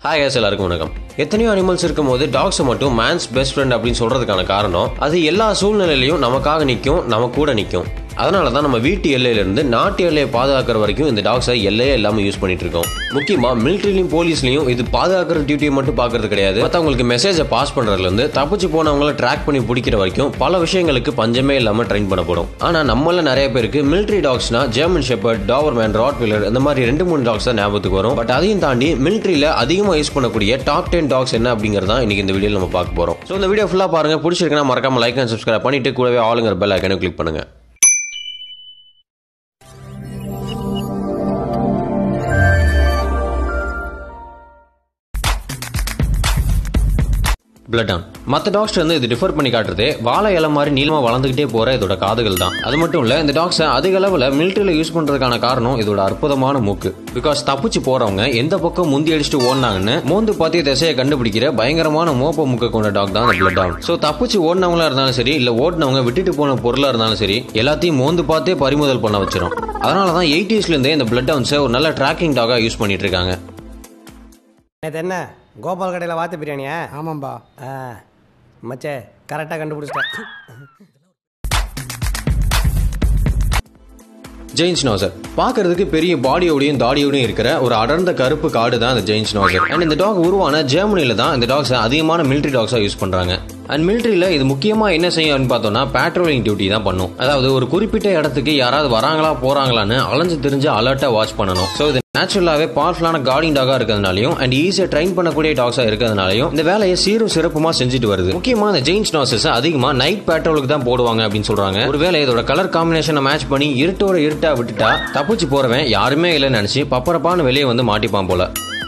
hi guys எல்லாருக்கும் வணக்கம் எத்தனையோ அனிமல்ஸ் இருக்கும்போது டாக்ஸை மட்டும் மேன்ஸ் பெஸ்ட் ஃப்ரெண்ட் அப்படின்னு சொல்றதுக்கான காரணம் அது எல்லா சூழ்நிலையிலையும் நமக்காக நிற்கும் நம்ம கூட நிற்கும் அதனால தான் நம்ம வீட்டு எல்லையிலிருந்து நாட்டு எல்லையை பாதுகாக்கிற வரைக்கும் இந்த டாக்ஸை எல்லையே இல்லாமல் யூஸ் பண்ணிட்டு இருக்கோம் முக்கியமாக மிலிட்ரிலையும் போலீஸ்லையும் இது பாதுகாக்கிற டியூட்டியை மட்டும் பார்க்கறது கிடையாது மற்றவங்களுக்கு மெசேஜை பாஸ் பண்றதுலேருந்து தப்பிச்சு போனவங்கள ட்ராக் பண்ணி பிடிக்கிற வரைக்கும் பல விஷயங்களுக்கு பஞ்சமே இல்லாமல் ட்ரெயின் பண்ணப்படும் ஆனால் நம்மள நிறைய பேருக்கு மிலிட்ரி டாக்ஸ்னா ஜெர்மன் ஷெப்பர்ட் டாவர்மேன் ராட்வில்லர் இந்த மாதிரி ரெண்டு மூணு டாக்ஸ் தான் ஞாபகத்துக்கு வரும் பட் அதையும் தாண்டி மிலிட்ரியில் அதிகமாக யூஸ் பண்ணக்கூடிய டாப் டென் டாக்ஸ் என்ன அப்படிங்கிறதா இன்னைக்கு இந்த வீடியோவில் நம்ம பார்க்க போகிறோம் ஸோ இந்த வீடியோ ஃபுல்லாக பாருங்க பிடிச்சிருக்குன்னா மறக்காம லைக் அண்ட் சப்ஸ்கிரைப் பண்ணிட்டு கூடவே ஆளுங்கிற பெல் ஐக்கனை கிளிக் பண்ணுங்க பிளட் ஆன் மற்ற டாக்ஸ் வந்து இது டிஃபர் பண்ணி காட்டுறது வாழை இலை மாதிரி நீளமாக வளர்ந்துகிட்டே போற இதோட காதுகள் தான் அது மட்டும் இல்ல இந்த டாக்ஸை அதிக அளவில் மிலிட்டரியில் யூஸ் பண்றதுக்கான காரணம் இதோட அற்புதமான மூக்கு பிகாஸ் தப்பிச்சு போறவங்க எந்த பக்கம் முந்தி அடிச்சுட்டு ஓடினாங்கன்னு மோந்து பாத்திய திசையை கண்டுபிடிக்கிற பயங்கரமான மோப்ப மூக்க கொண்ட டாக் தான் இந்த பிளட் ஆன் ஸோ தப்பிச்சு ஓடினவங்களா இருந்தாலும் சரி இல்ல ஓடினவங்க விட்டுட்டு போன பொருளா இருந்தாலும் சரி எல்லாத்தையும் மோந்து பார்த்தே பறிமுதல் பண்ண வச்சிரும் அதனால தான் எயிட்டிஸ்ல இருந்தே இந்த பிளட் டவுன்ஸை ஒரு நல்ல ட்ராக்கிங் டாகா யூஸ் பண்ணிட்டு இருக்காங்க நேற்று என்ன கோபால் கடையில் வாத்து பிரியாணியா ஆமாம்பா ஆ மச்சே கரெக்டாக கண்டுபிடிச்சிட்டேன் ஜெயின்ஸ் நோசர் பார்க்கறதுக்கு பெரிய பாடியோடையும் தாடியோடையும் இருக்கிற ஒரு அடர்ந்த கருப்பு காடு தான் இந்த ஜெயின்ஸ் நோசர் அண்ட் இந்த டாக் உருவான ஜெர்மனில தான் இந்த டாக்ஸை அதிகமான மிலிட்ரி டாக்ஸா யூஸ் பண்றாங்க அண்ட் மிலிட்ரியில இது முக்கியமா என்ன செய்யும்னு பார்த்தோம்னா பேட்ரோலிங் டியூட்டி தான் பண்ணும் அதாவது ஒரு குறிப்பிட்ட இடத்துக்கு யாராவது வராங்களா போறாங்களான்னு அலைஞ்சு தெரிஞ்சு அலர்ட்டா வாட்ச் பண்ணணும் ஸோ இது நேச்சுரலாவே பவர்ஃபுல்லான கார்டிங் டாகா இருக்கிறதுனாலையும் அண்ட் ஈஸியா ட்ரெயின் பண்ணக்கூடிய டாக்ஸா இருக்கிறதுனாலையும் இந்த வேலையை சீரும் சிறப்புமா செஞ்சுட்டு வருது முக்கியமா இந்த ஜெயின்ஸ் நாசஸ் அதிகமா நைட் பேட்ரோலுக்கு தான் போடுவாங்க அப்படின்னு சொல்றாங்க ஒருவேளை இதோட கலர் காம்பினேஷனை மேட்ச் பண்ணி இருட்டோட இருட்டா விட்டுட்டா தப்பிச்சு போறவன் யாருமே இல்லைன்னு நினைச்சு பப்பரப்பான்னு வெளியே வந்து மாட்டிப்பான் போல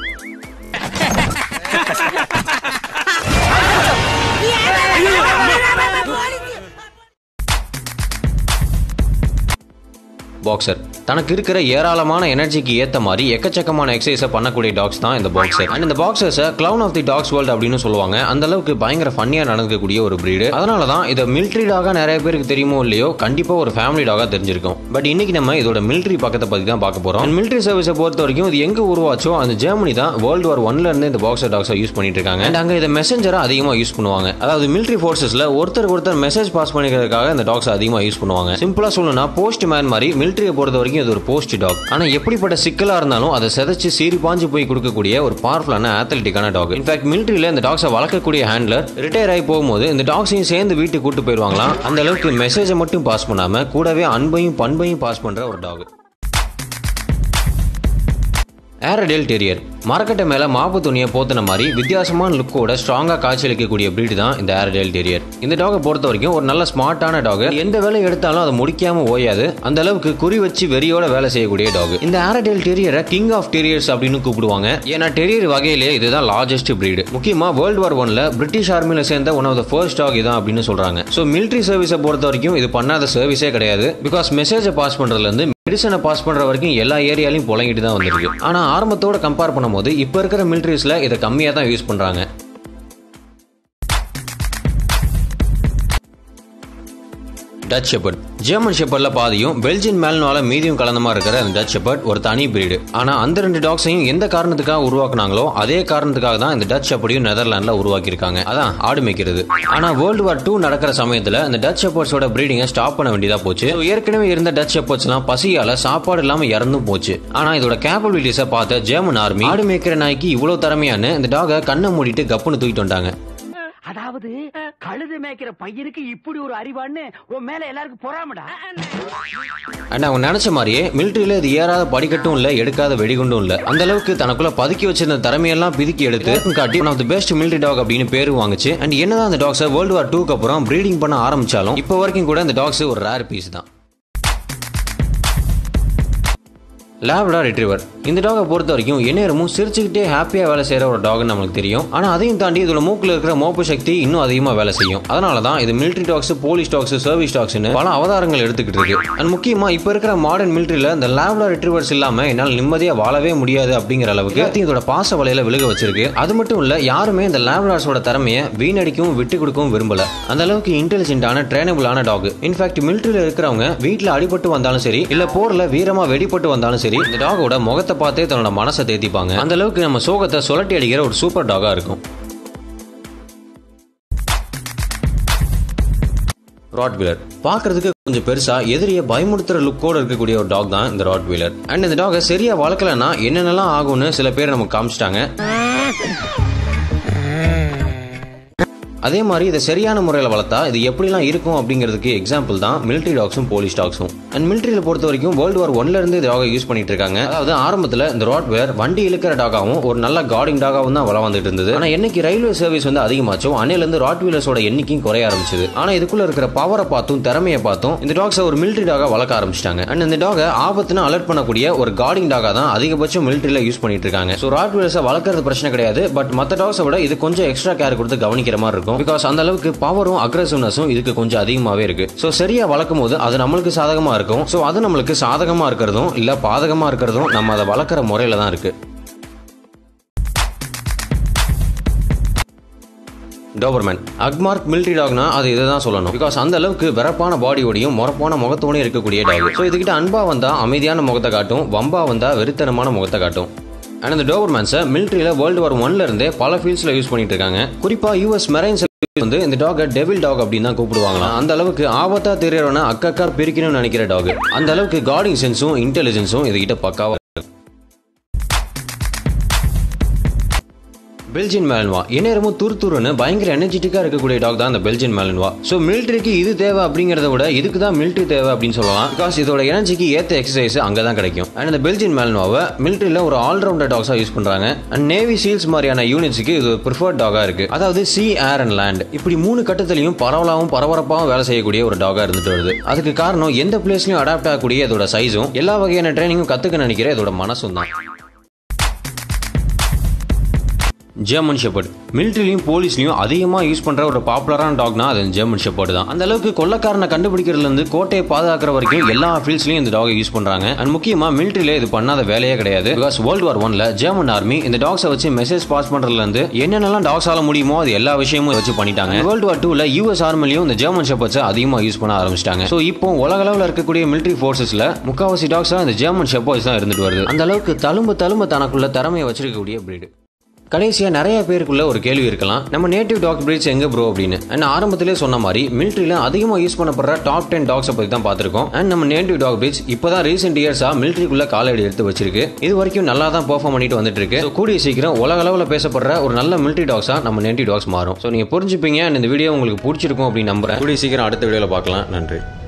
பாக்ஸர் தனக்கு இருக்கிற ஏராளமான எனர்ஜிக்கு ஏத்த மாதிரி எக்கச்சக்கமான எக்ஸசைஸை பண்ணக்கூடிய டாக்ஸ் தான் இந்த பாக்ஸர் அண்ட் இந்த பாக்ஸர்ஸை clown of the dogs world அப்படின்னு சொல்லுவாங்க அந்த அளவுக்கு பயங்கர ஃபன்னியா நடக்கக்கூடிய ஒரு பிரீடு அதனால தான் இதை மிலிட்ரி டாகா நிறைய பேருக்கு தெரியுமோ இல்லையோ கண்டிப்பா ஒரு ஃபேமிலி டாகா தெரிஞ்சிருக்கும் பட் இன்னைக்கு நம்ம இதோட மிலிட்ரி பக்கத்தை பத்தி தான் பார்க்க போறோம் மிலிட்ரி சர்வீஸை பொறுத்த வரைக்கும் இது எங்க உருவாச்சோ அந்த ஜெர்மனி தான் வேர்ல்டு வார் ஒன்ல இருந்து இந்த பாக்ஸர் டாக்ஸை யூஸ் பண்ணிட்டு இருக்காங்க அண்ட் அங்க இதை மெசஞ்சரா அதிகமா யூஸ் பண்ணுவாங்க அதாவது மிலிட்ரி ஃபோர்ஸஸ்ல ஒருத்தருக்கு ஒருத்தர் மெசேஜ் பாஸ் பண்ணிக்கிறதுக்காக இந்த டாக்ஸ் அதிகமா யூஸ் பண்ணுவாங்க சிம்பிளா சொல்லணும்னா போஸ்ட் மேன் மாதிரி மிலிட்ரியை பொறுத்த வரைக்கும் இது ஒரு போஸ்ட் டாக் ஆனா எப்படிப்பட்ட சிக்கலா இருந்தாலும் அதை செதைச்சு சீறி பாஞ்சு போய் கொடுக்கக்கூடிய ஒரு பவர்ஃபுல்லான ஆத்லெட்டிக்கான டாக் இன்ஃபேக்ட் மிலிட்ரியில இந்த டாக்ஸை வளர்க்கக்கூடிய ஹேண்ட்லர் ரிட்டையர் ஆகி போகும்போது இந்த டாக்ஸையும் சேர்ந்து வீட்டுக்கு கூட்டு போயிடுவாங்களாம் அந்த அளவுக்கு மெசேஜை மட்டும் பாஸ் பண்ணாம கூடவே அன்பையும் பண்பையும் பாஸ் பண்ற ஒரு டாக் ஏரடேல் டெரியர் மரக்கட்டை மேல மாப்பு துணியை போத்தின மாதிரி வித்தியாசமான லுக்கோட ஸ்ட்ராங்கா காய்ச்சலிக்கக்கூடிய பிரீடு தான் இந்த ஏரடேல் டெரியர் இந்த டாகை பொறுத்த வரைக்கும் ஒரு நல்ல ஸ்மார்ட்டான டாக் எந்த வேலை எடுத்தாலும் அதை முடிக்காம ஓயாது அந்த அளவுக்கு குறி வச்சு வெறியோட வேலை செய்யக்கூடிய டாக் இந்த ஏரடேல் டெரியரை கிங் ஆஃப் டெரியர்ஸ் அப்படின்னு கூப்பிடுவாங்க ஏன்னா டெரியர் வகையிலே இதுதான் லார்ஜஸ்ட் பிரீடு முக்கியமா வேர்ல்டு வார் ஒன்ல பிரிட்டிஷ் ஆர்மியில சேர்ந்த one of the first dog இதான் அப்படின்னு சொல்றாங்க ஸோ மிலிட்ரி சர்வீஸை பொறுத்த வரைக்கும் இது பண்ணாத சர்வீஸே கிடையாது பிகாஸ் மெசேஜை பாஸ் பண்றதுல இருந்து மெடிசனை பாஸ் பண்ற வரைக்கும் எல்லா ஏரியாலையும் புழங்கிட்டு தான் வந்திருக்கு ஆனா ஆரம்பத்தோட கம்பேர் பண்ணும்போது இப்ப இருக்கிற மிலிட்ரிஸ்ல இதை கம்மியா தான் யூஸ் பண்றாங்க டச் ஷெப்பர்ட் ஜெர்மன் ஷெப்பர்ட்ல பாதியும் பெல்ஜியன் மேல்னால மீதியும் கலந்தமா இருக்கிற அந்த டச் ஷெப்பர்ட் ஒரு தனி பிரீடு ஆனா அந்த ரெண்டு டாக்ஸையும் எந்த காரணத்துக்காக உருவாக்குனாங்களோ அதே காரணத்துக்காக தான் இந்த டச் ஷெப்பர்டையும் நெதர்லாண்ட்ல உருவாக்கியிருக்காங்க அதான் ஆடு மேய்க்கிறது ஆனா வேர்ல்டு வார் டூ நடக்கிற சமயத்துல இந்த டச் ஷெப்பர்ட்ஸோட பிரீடிங்கை ஸ்டாப் பண்ண வேண்டியதா போச்சு So, ஏற்கனவே இருந்த டச் ஷெப்பர்ட்ஸ் எல்லாம் பசியால சாப்பாடு இல்லாம இறந்தும் போச்சு ஆனா இதோட கேப்பபிலிட்டிஸை பார்த்த ஜெர்மன் ஆர்மி ஆடு மேய்க்கிற நாய்க்கு இவ்வளவு திறமையான்னு இந்த டாகை கண்ணை மூடிட்டு கப்புன்னு தூக்கிட்டு வந்தாங்க அதாவது கழுது மேய்க்கிற பையனுக்கு இப்படி ஒரு அறிவான்னு உன் மேல எல்லாருக்கும் பொறாமடா அண்ட் அவங்க நினைச்ச மாதிரியே மிலிட்டரியில இது ஏறாத படிக்கட்டும் இல்ல எடுக்காத வெடிகுண்டும் இல்ல அந்த அளவுக்கு தனக்குள்ள பதுக்கி வச்சிருந்த திறமையெல்லாம் பிதுக்கி எடுத்து காட்டி one of the best military dog அப்படின்னு பேரு வாங்குச்சு அண்ட் என்னதான் அந்த டாக்ஸை வேர்ல்டு வார் டூக்கு அப்புறம் ப்ரீடிங் பண்ண ஆரம்பிச்சாலும் இப்போ வரைக்கும் கூட இந்த டாக்ஸ் ஒரு ரேர் பீஸ் தான் லேப்டா ரிட்ரீவர் இந்த டாகை பொறுத்த வரைக்கும் எந்நேரமும் சிரிச்சுக்கிட்டே ஹாப்பியாக வேலை செய்கிற ஒரு டாக்னு நம்மளுக்கு தெரியும் ஆனால் அதையும் தாண்டி இதோட மூக்கில் இருக்கிற மோப்பு சக்தி இன்னும் அதிகமாக வேலை செய்யும் அதனால தான் இது military dogs police dogs service டாக்ஸ்னு பல அவதாரங்கள் எடுத்துக்கிட்டு இருக்கு அண்ட் முக்கியமாக இப்போ இருக்கிற மாடர்ன் மிலிட்ரியில் இந்த லேப்டா ரிட்ரீவர்ஸ் இல்லாமல் என்னால் நிம்மதியாக வாழவே முடியாது அப்படிங்கிற அளவுக்கு எல்லாத்தையும் இதோட பாச வலையில விழுக வச்சிருக்கு அது மட்டும் இல்லை யாருமே இந்த லேப்டார்ஸோட திறமையை வீணடிக்கவும் விட்டு கொடுக்கவும் விரும்பல அந்த அளவுக்கு இன்டெலிஜென்ட்டான ட்ரைனபிளான டாக் இன்ஃபேக்ட் மிலிட்ரியில் இருக்கிறவங்க வீட்டில் அடிபட்டு வந்தாலும் சரி இல்லை போரில் வீரமாக வெடிப்பட்டு வந்தாலும் சரி சரி இந்த டாகோட முகத்தை பார்த்தே தன்னோட மனசை தேத்திப்பாங்க அந்த அளவுக்கு நம்ம சோகத்தை சுழட்டி அடிக்கிற ஒரு சூப்பர் டாகா இருக்கும் ராட் வீலர் பார்க்கறதுக்கு கொஞ்சம் பெருசா எதிரிய பயமுறுத்துற லுக்கோட இருக்கக்கூடிய ஒரு டாக் தான் இந்த ராட் வீலர் அண்ட் இந்த டாகை சரியா வளர்க்கலன்னா என்னென்னலாம் ஆகும்னு சில பேர் நமக்கு காமிச்சிட்டாங்க அதே மாதிரி இதை சரியான முறையில் வளர்த்தா இது எப்படிலாம் இருக்கும் அப்படிங்கிறதுக்கு எக்ஸாம்பிள் தான் மிலிட்ரி டாக்ஸும் போலீஸ் டாக்ஸும் அண்ட் மிலிட்ரியில் பொறுத்த வரைக்கும் வேர்ல்டு வார் ஒன்ல இருந்து இந்த டாகை யூஸ் பண்ணிட்டு இருக்காங்க அதாவது ஆரம்பத்தில் இந்த ராட் வேர் வண்டி இழுக்கிற டாகாவும் ஒரு நல்ல கார்டிங் டாகாவும் தான் வள வந்துட்டு இருந்தது ஆனால் என்னைக்கு ரயில்வே சர்வீஸ் வந்து அதிகமாச்சோ அன்னையிலேருந்து ராட் வீலர்ஸோட எண்ணிக்கையும் குறைய ஆரம்பிச்சது ஆனால் இதுக்குள்ள இருக்கிற பவரை பார்த்தும் திறமையை பார்த்தும் இந்த டாக்ஸை ஒரு மிலிட்ரி டாகா வளர்க்க ஆரம்பிச்சிட்டாங்க அண்ட் இந்த டாகை ஆபத்துன்னு அலர்ட் பண்ணக்கூடிய ஒரு கார்டிங் டாகா தான் அதிகபட்சம் மிலிட்ரியில் யூஸ் பண்ணிட்டு இருக்காங்க ஸோ ராட் வீலர்ஸை வளர்க்கறது பிரச்சனை கிடையாது பட் மற்ற டாக்ஸை விட இது கொஞ்சம் எக்ஸ்ட்ரா கேர் கொடுத்து கவனிக்கிற மாதிரி இருக்கும் பிகாஸ் அந்த அளவுக்கு பவரும் அக்ரசிவ்னஸும் இதுக்கு கொஞ்சம் அதிகமாகவே இருக்கு ஸோ சரியா வளர்க்கும் போது அது நம்மளுக்கு சாதகமா இருக்கும் ஸோ அது நம்மளுக்கு சாதகமா இருக்கிறதும் இல்ல பாதகமா இருக்கிறதும் நம்ம அதை வளர்க்குற முறையில தான் இருக்கு டோபர்மேன் அக்மார்க் மிலிட்ரி டாக்னா அது இதை தான் சொல்லணும் பிகாஸ் அந்த அளவுக்கு வெறப்பான பாடியோடையும் முறப்பான முகத்தோடையும் இருக்கக்கூடிய டாக் ஸோ இதுகிட்ட அன்பா வந்தா அமைதியான முகத்தை காட்டும் வம்பா வந்தா வெறித்தனமான முகத்தை காட்டும் அண்ட் இந்த டோபர்மேன்ஸை மிலிட்ரியில் வேர்ல்டு வார் ஒன்ல இருந்தே பல ஃபீல்ட்ஸில் யூஸ் பண்ணிட்டு இருக்காங்க குறிப்பா யூஎஸ் மெரைன்ஸ் வந்து இந்த டாகை டெவில் டாக் அப்படின்னு தான் கூப்பிடுவாங்களாம் அந்த அளவுக்கு ஆபத்தா தெரியறவன அக்கக்கா பிரிக்கணும்னு நினைக்கிற டாக் அந்த அளவுக்கு கார்டிங் சென்ஸும் இன்டெலிஜென்ஸும் இதுகிட்ட பக்காவா பெல்ஜியன் மேலன்வா எந்நேரமும் துரு துருன்னு பயங்கர எனர்ஜெட்டிக்கா இருக்கக்கூடிய டாக் தான் இந்த பெல்ஜியன் மேலன்வா ஸோ மிலிட்ரிக்கு இது தேவை அப்படிங்கிறத விட இதுக்கு தான் மிலிட்ரி தேவை அப்படின்னு சொல்லலாம் பிகாஸ் இதோட எனர்ஜிக்கு ஏற்ற எக்ஸசைஸ் அங்கே தான் கிடைக்கும் அண்ட் இந்த பெல்ஜியன் மேலன்வாவை மிலிட்ரியில் ஒரு ஆல்ரவுண்டர் டாக்ஸாக யூஸ் பண்ணுறாங்க அண்ட் நேவி சீல்ஸ் மாதிரியான யூனிட்ஸுக்கு இது ப்ரிஃபர்ட் டாகாக இருக்கு அதாவது சி ஏர் அண்ட் லேண்ட் இப்படி மூணு கட்டத்திலையும் பரவலாகவும் பரபரப்பாகவும் வேலை செய்யக்கூடிய ஒரு டாகாக இருந்துட்டு வருது அதுக்கு காரணம் எந்த பிளேஸ்லையும் அடாப்ட் ஆகக்கூடிய இதோட சைஸும் எல்லா வகையான ட்ரைனிங்கும் கற்றுக்க நினைக்கிற இதோட மனசும் தான் ஜெர்மன் ஷெப்பர்ட் மிலிட்ரிலையும் போலீஸ்லையும் அதிகமாக யூஸ் பண்ணுற ஒரு பாப்புலரான டாக்னா அது ஜெர்மன் ஷெப்பர்ட் தான் அந்த அளவுக்கு கொள்ளக்காரனை கண்டுபிடிக்கிறதுலேருந்து கோட்டையை பாதுகாக்கிற வரைக்கும் எல்லா ஃபீல்ட்ஸ்லையும் இந்த டாகை யூஸ் பண்ணுறாங்க அண்ட் முக்கியமாக மிலிட்ரியில் இது பண்ணாத வேலையே கிடையாது பிகாஸ் வேர்ல்டு வார் ஒன்ல ஜெர்மன் ஆர்மி இந்த டாக்ஸை வச்சு மெசேஜ் பாஸ் பண்ணுறதுலேருந்து என்னென்னலாம் டாக்ஸ் ஆல முடியுமோ அது எல்லா விஷயமும் வச்சு பண்ணிட்டாங்க வேர்ல்டு வார் டூவில் யூஎஸ் ஆர்மிலையும் இந்த ஜெர்மன் ஷெப்பர்ட்ஸை அதிகமாக யூஸ் பண்ண ஆரம்பிச்சிட்டாங்க ஸோ இப்போ உலக அளவில் இருக்கக்கூடிய மிலிட்ரி ஃபோர்ஸஸில் முக்காவாசி டாக்ஸாக இந்த ஜெர்மன் ஷெப்பர்ட்ஸ் தான் இருந்துட்டு வருது அந்த அளவுக்கு தழும்பு தழும்பு தனக்குள்ள திறமையை வச்சிருக்கக்கூடிய பிரீடு கடைசியா நிறைய பேருக்குள்ள ஒரு கேள்வி இருக்கலாம் நம்ம நேட்டிவ் டாக் பிரீட்ஸ் எங்க ப்ரோ அப்படின்னு அண்ட் ஆரம்பத்திலே சொன்ன மாதிரி மிலிட்ரியில அதிகமாக யூஸ் பண்ணப்படுற டாப் டென் டாக்ஸை பத்தி தான் பார்த்திருக்கோம் அண்ட் நம்ம நேட்டிவ் டாக் பிரீட்ஸ் இப்பதான் ரீசெண்ட் இயர்ஸா மிலிட்ரிக்குள்ள காலடி எடுத்து வச்சிருக்கு இது வரைக்கும் நல்லா தான் பெர்ஃபார்ம் பண்ணிட்டு வந்துட்டு இருக்கு So, கூடிய சீக்கிரம் உலக அளவில் பேசப்படுற ஒரு நல்ல மிலிட்ரி டாக்ஸா நம்ம நேட்டிவ் டாக்ஸ் மாறும் ஸோ நீங்க புரிஞ்சுப்பீங்க and இந்த வீடியோ உங்களுக்கு பிடிச்சிருக்கும் அப்படின்னு நம்புறேன் கூடிய சீக்கிரம் அடுத்த வீடியோல பார்க்கலாம் நன்றி